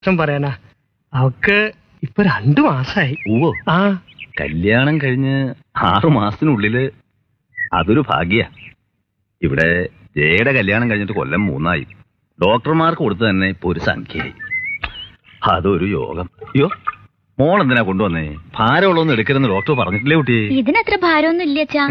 ഇഷ്ടം പറയാനാ അവക്ക് ഇപ്പൊ രണ്ടു മാസായി ഓ ആ കല്യാണം കഴിഞ്ഞ് ആറു മാസത്തിനുള്ളില് അതൊരു ഭാഗ്യ ഇവിടെ ജയയുടെ കല്യാണം കഴിഞ്ഞിട്ട് കൊല്ലം മൂന്നായി ഡോക്ടർമാർക്ക് കൊടുത്തു തന്നെ ഇപ്പൊ ഒരു സംഖ്യയായി അതൊരു യോഗം അയ്യോ മോൾ എന്തിനാ കൊണ്ടുവന്നേ ഭാരമുള്ളൊന്നും എടുക്കരുതെന്ന് ഡോക്ടർ പറഞ്ഞിട്ടില്ലേ കുട്ടി ഇതിനത്ര ഭാരമൊന്നും ഇല്ല അച്ഛാ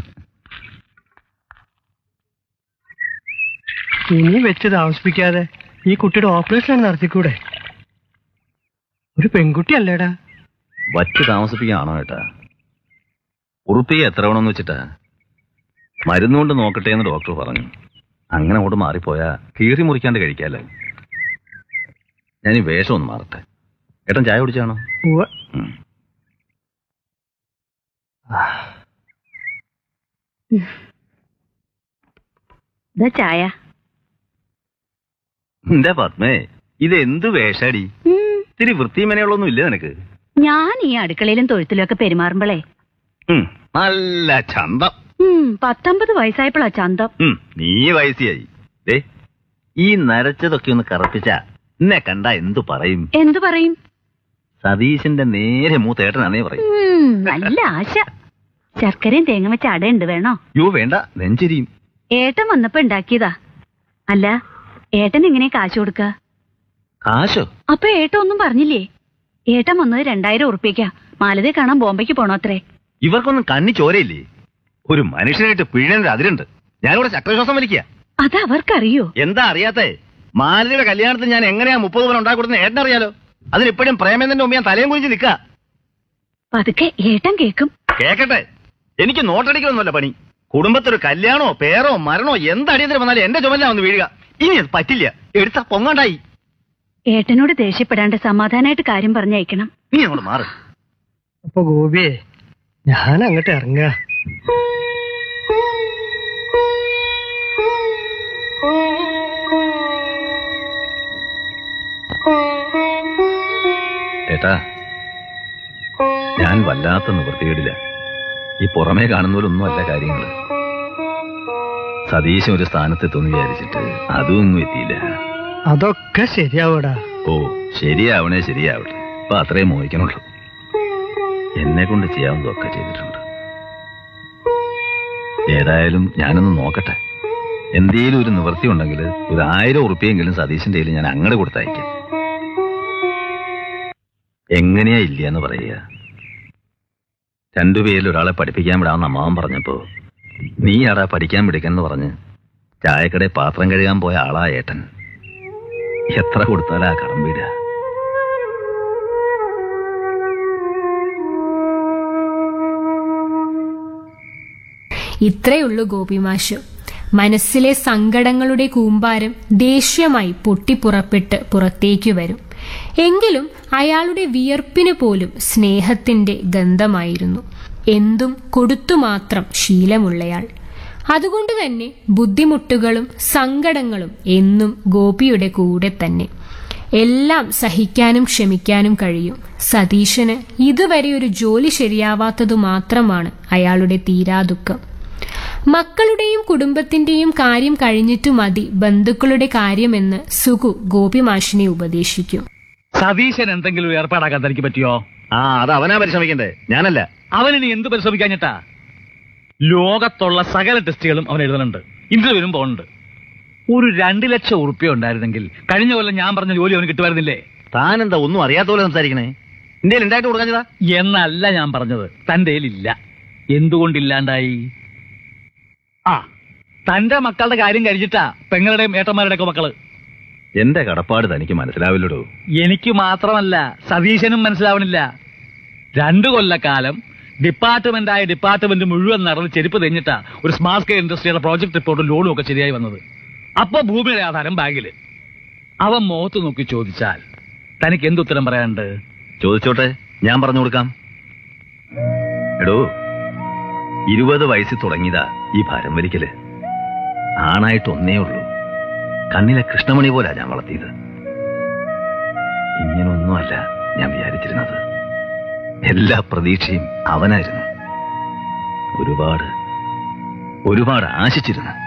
ഇനി വെച്ച് താമസിപ്പിക്കാതെ ഈ കുട്ടിയുടെ ഓപ്പറേഷൻ നടത്തിക്കൂടെ ഒരു പെൺകുട്ടി അല്ലേടാ വച്ച് താമസിപ്പിക്കാണോ ഏട്ടാ ഉറുപ്പിക എത്ര വേണമെന്ന് വെച്ചിട്ടാ മരുന്നുകൊണ്ട് നോക്കട്ടെ എന്ന് ഡോക്ടർ പറഞ്ഞു അങ്ങനെ അങ്ങോട്ട് മാറിപ്പോയാ കീറി മുറിക്കാണ്ട് കഴിക്കാലോ ഞാൻ ഈ വേഷം ഒന്ന് മാറട്ടെ ഏട്ടൻ ചായ കുടിച്ചാണോ ഉവ്വ. ഉം. ഇതാ ചായ എന്റെ പത്മേ ഇത് എന്ത് വേഷാടി ഇത്തിരി വൃത്തിമനയുള്ളൊന്നും ഇല്ല നിനക്ക് ഞാൻ ഈ അടുക്കളയിലും തൊഴുത്തിലും ഒക്കെ പെരുമാറുമ്പോളേ ഉം, നല്ല ചന്തം ഉം, പത്തൊമ്പത് വയസ്സായപ്പോഴാ ചന്തം ഉം, നീ വയസ്സിയായി ദേ ഈ നരച്ചതൊക്കെ ഒന്ന് കറപ്പിച്ച എന്നെ കണ്ട എന്തു പറയും എന്തു പറയും സതീശന്റെ നേരെ മൂത്തേട്ടനാണേ പറയും ഉം, നല്ല ആശ ശർക്കരയും തേങ്ങ വെച്ച അടയുണ്ട് വേണോ യോ വേണ്ട നെഞ്ചിരിയും ഏട്ടൻ വന്നപ്പോ ഉണ്ടാക്കിയതാ അല്ല ഏട്ടൻ എങ്ങനെ കാശ് കൊടുക്ക കാശോ അപ്പൊ ഏട്ടൻ ഒന്നും പറഞ്ഞില്ലേ ഏട്ടൻ വന്നത് രണ്ടായിരം ഉറുപ്പിക്കാ മാലതയെ കാണാൻ ബോംബെക്ക് പോണോത്രേ ഇവർക്കൊന്നും കണ്ണി ചോരയില്ലേ ഒരു മനുഷ്യനായിട്ട് പിഴേണ്ട അതിരുണ്ട് ഞാനിവിടെ ചക്രശ്വാസം വലിക്കുക അത് അവർക്കറിയോ എന്താ അറിയാത്തേ മാലതിയുടെ കല്യാണത്തിന് ഞാൻ എങ്ങനെയാ മുപ്പത് പവൻ ഉണ്ടാക്കി കൊടുക്കുന്ന ഏട്ടനറിയാലോ അതിനിപ്പോഴും പ്രേമേന്ദ്രന്റെ മുമ്പ് ഞാൻ തലയും കുഴിച്ച് നിൽക്കുക പതുക്കെ ഏട്ടൻ കേക്കും കേക്കട്ടെ എനിക്ക് നോട്ടടിക്കണമെന്നല്ല പണി കുടുംബത്തൊരു കല്യാണോ പേരോ മരണോ എന്തടിയത്തിന് വന്നാലും എന്റെ ചുമല ഒന്ന് വീഴുക ഇനി അത് പറ്റില്ല എടുത്ത പൊങ്ങണ്ടായി ഏട്ടനോട് ദേഷ്യപ്പെടാണ്ട് സമാധാനമായിട്ട് കാര്യം പറഞ്ഞയക്കണം നീ അങ്ങോട്ട് മാറ് അപ്പൊ ഗോപിയെ ഞാൻ അങ്ങോട്ട് ഇറങ്ങുക ഏട്ടാ ഞാൻ വല്ലാത്ത നിവൃത്തികേടില്ല ഈ പുറമേ കാണുന്നവരൊന്നും അല്ല കാര്യങ്ങള് സതീശൻ ഒരു സ്ഥാനത്തെത്തുമെന്ന് വിചാരിച്ചിട്ട് അതും ഒന്നും എത്തിയില്ല അതൊക്കെ ശരിയാവൂടാ ഓ ശരിയാവണേ ശരിയാവട്ടെ അപ്പൊ അത്രയും മോഹിക്കണുള്ളൂ എന്നെ കൊണ്ട് ചെയ്യാവുന്നതൊക്കെ ചെയ്തിട്ടുണ്ട് ഏതായാലും ഞാനൊന്ന് നോക്കട്ടെ എന്തേലും ഒരു നിവൃത്തി ഉണ്ടെങ്കിൽ ഒരു ആയിരം ഉറുപ്പിയെങ്കിലും സതീശന്റെ കയ്യിൽ ഞാൻ അങ്ങോട്ട് കൊടുത്തയക്കാം എങ്ങനെയാ ഇല്ല എന്ന് പറയുക രണ്ടുപേരിൽ ഒരാളെ പഠിപ്പിക്കാൻ വിടാമെന്ന് അമ്മാവൻ പറഞ്ഞപ്പോ നീ ആടാ പഠിക്കാൻ വിളിക്കെന്ന് പറഞ്ഞ് ചായക്കടയിൽ പാത്രം കഴുകാൻ പോയ ആളാ ഏട്ടൻ എത്ര കൊടുത്താലാ കടം വീടുക ഇത്രയുള്ളൂ ഗോപിമാഷ് മനസ്സിലെ സങ്കടങ്ങളുടെ കൂമ്പാരം ദേഷ്യമായി പൊട്ടിപ്പുറപ്പെട്ട് പുറത്തേക്കു വരും എങ്കിലും അയാളുടെ വിയർപ്പിന് പോലും സ്നേഹത്തിന്റെ ഗന്ധമായിരുന്നു എന്തും കൊടുത്തു മാത്രം ശീലമുള്ളയാൾ അതുകൊണ്ട് തന്നെ ബുദ്ധിമുട്ടുകളും സങ്കടങ്ങളും എന്നും ഗോപിയുടെ കൂടെ തന്നെ എല്ലാം സഹിക്കാനും ക്ഷമിക്കാനും കഴിയും സതീശന് ഇതുവരെ ഒരു ജോലി ശരിയാവാത്തതു മാത്രമാണ് അയാളുടെ തീരാദുഃഖം മക്കളുടെയും കുടുംബത്തിന്റെയും കാര്യം കഴിഞ്ഞിട്ടു മതി ബന്ധുക്കളുടെ കാര്യമെന്ന് സുഗു ഗോപിമാഷിനെ ഉപദേശിക്കും സതീശൻ എന്തെങ്കിലും ഒരു ഏർപ്പാടാക്കാൻ തനിക്ക് പറ്റിയോ ആ അത് അവനാ പരിശ്രമിക്കണ്ടേ ഞാനല്ല അവനിനി എന്ത് പരിശ്രമിക്കാഞ്ഞിട്ടാ ലോകത്തുള്ള സകല ടെസ്റ്റുകളും അവൻ എഴുതുന്നുണ്ട് ഇന്റർവ്യൂവിനും പോകുന്നുണ്ട് ഒരു രണ്ട് ലക്ഷം ഉറുപ്പ്യ ഉണ്ടായിരുന്നെങ്കിൽ കഴിഞ്ഞ കൊല്ലം ഞാൻ പറഞ്ഞ ജോലി അവന് കിട്ടുമായിരുന്നില്ലേ താൻ എന്താ ഒന്നും അറിയാത്ത പോലെ സംസാരിക്കണേ ഇന്ത്യയിൽ ഉണ്ടായിട്ട് കൊടുക്കാഞ്ഞതാ എന്നല്ല ഞാൻ പറഞ്ഞത് തന്റെ ഇല്ല എന്തുകൊണ്ടില്ലാണ്ടായി ആ തന്റെ മക്കളുടെ കാര്യം കഴിഞ്ഞിട്ടാ പെങ്ങളുടെയും ഏട്ടന്മാരുടെ ഒക്കെ മക്കള് എന്റെ കടപ്പാട് തനിക്ക് മനസ്സിലാവില്ലടോ എനിക്ക് മാത്രമല്ല സതീശനും മനസ്സിലാവണില്ല രണ്ടു കൊല്ലക്കാലം ഡിപ്പാർട്ട്മെന്റായ ഡിപ്പാർട്ട്മെന്റ് മുഴുവൻ നടന്ന് ചെരുപ്പ് തെഞ്ഞിട്ടാ ഒരു സ്മാർട്ട് കെയർ ഇൻഡസ്ട്രിയുടെ പ്രോജക്ട് റിപ്പോർട്ടും ലോണും ഒക്കെ ശരിയായി വന്നത് അപ്പൊ ഭൂമിയുടെ ആധാരം ബാങ്കില് അവൻ മുഖത്ത് നോക്കി ചോദിച്ചാൽ തനിക്ക് എന്തുത്തരം പറയാനുണ്ട് ചോദിച്ചോട്ടെ ഞാൻ പറഞ്ഞു കൊടുക്കാം എടോ ഇരുപത് വയസ്സിൽ തുടങ്ങിയതാ ഈ ഭാരം വലിക്കല് ആണായിട്ട് ഒന്നേ ഉള്ളൂ കണ്ണിലെ കൃഷ്ണമണി പോലാ ഞാൻ വളർത്തിയത് ഇങ്ങനൊന്നുമല്ല ഞാൻ വിചാരിച്ചിരുന്നത് എല്ലാ പ്രതീക്ഷയും അവനായിരുന്നു ഒരുപാട് ഒരുപാട് ആശിച്ചിരുന്നു